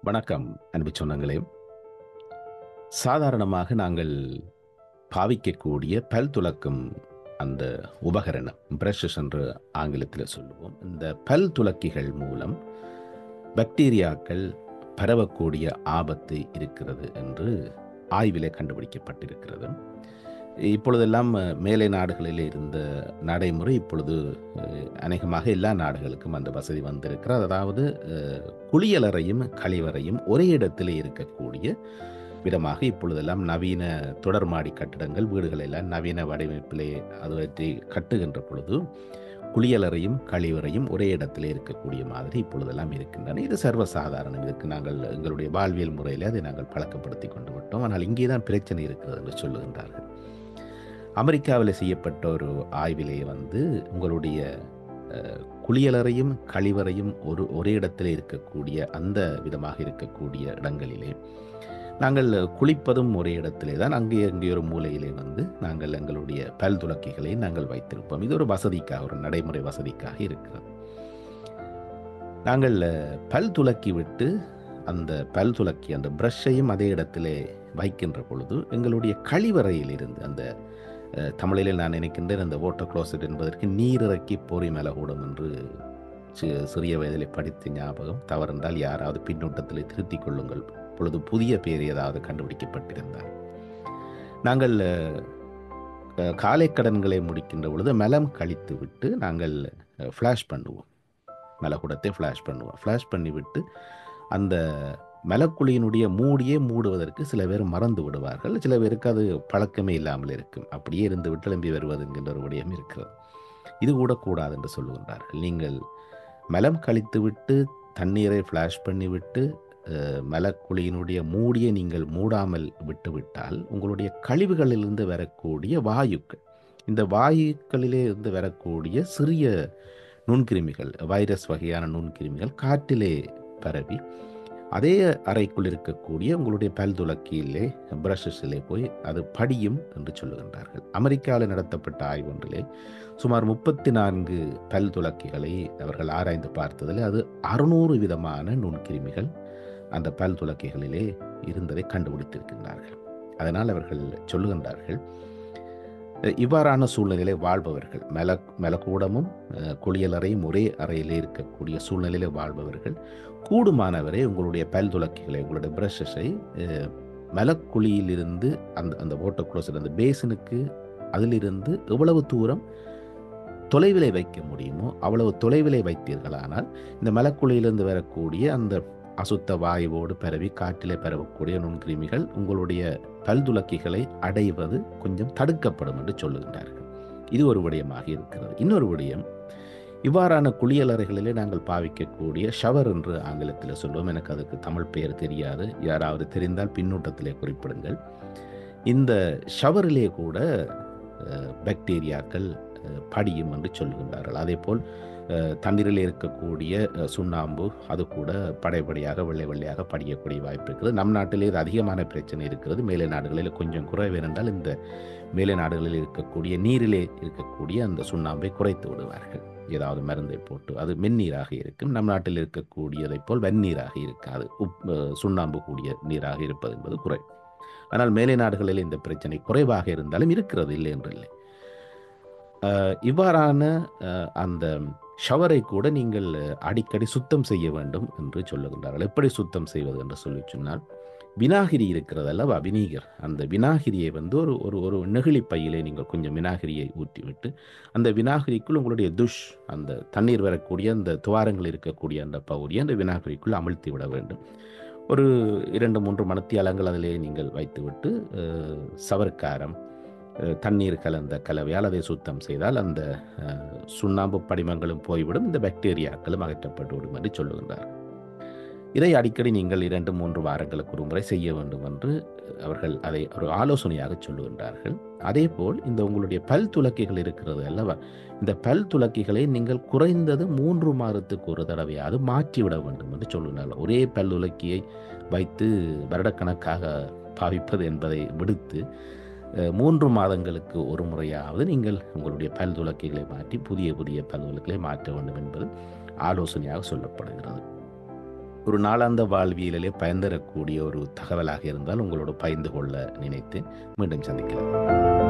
வணக்கம் அன்பு சொந்தங்களே சாதாரணமாக நாங்கள் பாவிக்கக்கூடிய பல் துலக்கும் அந்த உபகரணம் பிரஷஸ் என்று ஆங்கிலத்தில் சொல்லுவோம் இந்த பல் துலக்கிகள் மூலம் பாக்டீரியாக்கள் பரவக்கூடிய ஆபத்து இருக்கிறது என்று ஆய்விலே கண்டுபிடிக்கப்பட்டிருக்கிறது இப்பொழுதெல்லாம் மேலை நாடுகளில் இருந்த நடைமுறை இப்பொழுது அஹ், அநேகமாக எல்லா நாடுகளுக்கும் அந்த வசதி வந்திருக்கிறது அதாவது அஹ், குளியலறையும் கழிவறையும் ஒரே இடத்திலே இருக்கக்கூடிய விதமாக இப்பொழுதெல்லாம் நவீன தொடர்மாடி கட்டிடங்கள் வீடுகள் எல்லாம் நவீன வடிவமைப்பிலே அதுவற்றை கட்டுகின்ற பொழுது குளியலறையும் கழிவறையும் ஒரே இடத்திலே இருக்கக்கூடிய மாதிரி இப்பொழுதெல்லாம் இருக்கின்றன இது சர்வசாதாரணம் இதுக்கு நாங்கள் எங்களுடைய வாழ்வியல் முறையில் அதை நாங்கள் பழக்கப்படுத்தி கொண்டு விட்டோம் ஆனால் இங்கே தான் பிரச்சனை இருக்கிறது என்று சொல்லுகின்றார்கள் அமெரிக்காவில் செய்யப்பட்ட ஒரு ஆய்விலே வந்து உங்களுடைய அஹ், குளியலறையும் கழிவறையும் ஒரு ஒரே இடத்திலே இருக்கக்கூடிய அந்த விதமாக இருக்கக்கூடிய இடங்களிலே நாங்கள் குளிப்பதும் ஒரே இடத்திலே தான் அங்கே அங்கே ஒரு மூலையிலே வந்து நாங்கள் எங்களுடைய பல் துலக்கிகளை நாங்கள் வைத்திருப்போம் இது ஒரு வசதிக்காக ஒரு நடைமுறை வசதிக்காக இருக்கிறது நாங்கள் அஹ், பல் துலக்கி விட்டு அந்த பல் துலக்கி அந்த ப்ரஷ்ஷையும் அதே இடத்திலே வைக்கின்ற பொழுது எங்களுடைய கழிவறையில் இருந்து அந்த அஹ், தமிழிலே நான் நினைக்கின்றேன் அந்த வாட்டர் க்ளோசட் என்பதற்கு நீர் இறக்கி பொறி மேலகூடும் என்று சி- சிறிய வயதிலே படித்த ஞாபகம் தவறென்றால் யாராவது பின்னூட்டத்தில் திருத்திக் கொள்ளுங்கள் இப்பொழுது புதிய பேர் ஏதாவது கண்டுபிடிக்கப்பட்டிருந்தால் நாங்கள் அஹ், அஹ், காலை கடன்களை முடிக்கின்ற பொழுது மலம் கழித்து விட்டு நாங்கள் ஃப்ளாஷ் பண்ணுவோம் மலகுடத்தை ஃப்ளாஷ் பண்ணுவோம் ஃப்ளாஷ் பண்ணிவிட்டு அந்த மலக்குழியினுடைய மூடியே மூடுவதற்கு சில பேர் மறந்து விடுவார்கள் சில பேருக்கு அது பழக்கமே இல்லாமல் இருக்கும் அப்படியே இருந்து விட்டு எழும்பி வருவது என்கின்ற ஒரு விடயம் இருக்கிறது இது கூட கூடாது என்று சொல்லுகின்றார்கள் நீங்கள் மலம் கழித்து விட்டு தண்ணீரை ஃப்ளாஷ் பண்ணிவிட்டு அஹ், மலக்குழியினுடைய மூடியை நீங்கள் மூடாமல் விட்டுவிட்டால் உங்களுடைய கழிவுகளிலிருந்து வரக்கூடிய வாயுக்கள் இந்த வாயுக்களிலே இருந்து வரக்கூடிய சிறிய நுண்கிருமிகள் வைரஸ் வகையான நுண்கிருமிகள் காற்றிலே பரவி அதே அறைக்குள் இருக்கக்கூடிய உங்களுடைய பல் துலக்கியிலே பிரஷஸிலே போய் அது படியும் என்று சொல்லுகின்றார்கள் அமெரிக்காவில் நடத்தப்பட்ட ஆய்வொன்றிலே சுமார் முப்பத்தி நான்கு பல் துலக்கிகளை அவர்கள் ஆராய்ந்து பார்த்ததில் அது அறுநூறு விதமான நுண்கிருமிகள் அந்த பல் துலக்கிகளிலே இருந்ததை கண்டுபிடித்திருக்கின்றார்கள் அதனால் அவர்கள் சொல்லுகின்றார்கள் அஹ், இவ்வாறான சூழ்நிலையிலே வாழ்பவர்கள் மல மலக்கூடமும் அஹ், குளியலறையும் ஒரே அறையிலே இருக்கக்கூடிய சூழ்நிலையிலே வாழ்பவர்கள் கூடுமானவரை உங்களுடைய பல் துலக்கிகளை உங்களுடைய பிரஷஸை மலக்குழியிலிருந்து அந்த அந்த ஓட்டோ க்ளோசர் அந்த பேசினுக்கு அதிலிருந்து எவ்வளவு தூரம் தொலைவிலே வைக்க முடியுமோ அவ்வளவு தொலைவிலே வைத்தீர்களானால் இந்த மலக்குழியிலிருந்து வரக்கூடிய அந்த அசுத்த வாயுவோடு பரவி காற்றிலே பரவக்கூடிய நுண்கிருமிகள் உங்களுடைய பல்துலக்கிகளை அடைவது கொஞ்சம் தடுக்கப்படும் என்று சொல்லுகின்றார்கள் இது ஒரு விடயமாக இருக்கிறது இன்னொரு விடயம் இவ்வாறான குளியலறைகளிலே நாங்கள் பாவிக்கக்கூடிய ஷவர் என்று ஆங்கிலத்தில் சொல்லுவோம் எனக்கு அதுக்கு தமிழ் பெயர் தெரியாது யாராவது தெரிந்தால் பின்னூட்டத்திலே குறிப்பிடுங்கள் இந்த ஷவரிலே கூட அஹ், பாக்டீரியாக்கள் அஹ், படியும் என்று சொல்லுகின்றார்கள் அதேபோல் அஹ், தண்ணீரில் இருக்கக்கூடிய அஹ், சுண்ணாம்பு அது கூட படைப்படியாக வெள்ளை வெள்ளையாக படியக்கூடிய வாய்ப்பு இருக்குது நம் நாட்டிலே இது அதிகமான பிரச்சனை இருக்கிறது மேலை நாடுகளில் கொஞ்சம் குறைவு என்றால் இந்த மேலை நாடுகளில் இருக்கக்கூடிய நீரிலே இருக்கக்கூடிய அந்த சுண்ணாம்பை குறைத்து விடுவார்கள் ஏதாவது மருந்தை போட்டு அது மென்னீராக இருக்கும் நம் நாட்டில் இருக்கக்கூடியதைப் போல் வெந்நீராக இருக்காது உப் அஹ், சுண்ணாம்பு கூடிய நீராக இருப்பது என்பது குறை ஆனால் மேலை நாடுகளில் இந்த பிரச்சனை குறைவாக இருந்தாலும் இருக்கிறது இல்லை என்று இல்லை அஹ், இவ்வாறான அஹ், அந்த ஷவரை கூட நீங்கள் அஹ், அடிக்கடி சுத்தம் செய்ய வேண்டும் என்று சொல்லுகின்றார்கள் எப்படி சுத்தம் செய்வது என்று சொல்லி சொன்னால் வினாகிரி இருக்கிறது அல்லவா வினீகர் அந்த வினாகிரியை வந்து ஒரு ஒரு ஒரு நெகிழி பையிலே நீங்கள் கொஞ்சம் வினாகிரியை ஊற்றிவிட்டு அந்த வினாகிரிக்குள் உங்களுடைய துஷ் அந்த தண்ணீர் வரக்கூடிய அந்த துவாரங்கள் இருக்கக்கூடிய அந்த பகுதியை அந்த வினாகிரிக்குள் அமிழ்த்தி விட வேண்டும் ஒரு இரண்டு மூன்று மணத்தியாலங்கள் அதிலே நீங்கள் வைத்துவிட்டு அஹ், சவர்க்காரம் அஹ், தண்ணீர் கலந்த கலவையால் அதை சுத்தம் செய்தால் அந்த அஹ், சுண்ணாம்பு படிமங்களும் போய்விடும் இந்த பாக்டீரியாக்களும் அகற்றப்பட்டு விடும் என்று சொல்லுகின்றார் இதை அடிக்கடி நீங்கள் இரண்டு மூன்று வாரங்களுக்கு ஒரு முறை செய்ய வேண்டும் என்று அவர்கள் அதை ஒரு ஆலோசனையாக சொல்லுகின்றார்கள் அதேபோல் இந்த உங்களுடைய பல் துலக்கிகள் இருக்கிறது அல்லவா இந்த பல் துலக்கிகளை நீங்கள் குறைந்தது மூன்று மாதத்துக்கு ஒரு தடவையாவது மாற்றிவிட வேண்டும் என்று சொல்லுகிறார்கள் ஒரே பல் துலக்கியை வைத்து வருடக்கணக்காக பாவிப்பது என்பதை விடுத்து அஹ், மூன்று மாதங்களுக்கு ஒரு முறையாவது நீங்கள் உங்களுடைய பல் துலக்கிகளை மாற்றி புதிய புதிய பல் துலக்கிகளை மாற்ற வேண்டும் என்பது ஆலோசனையாக சொல்லப்படுகிறது ஒரு நாளாந்த வாழ்வியலிலே பயன் தரக்கூடிய ஒரு தகவலாக இருந்தால் உங்களோட பகிர்ந்து கொள்ள நினைத்து மீண்டும் சந்திக்கலாம்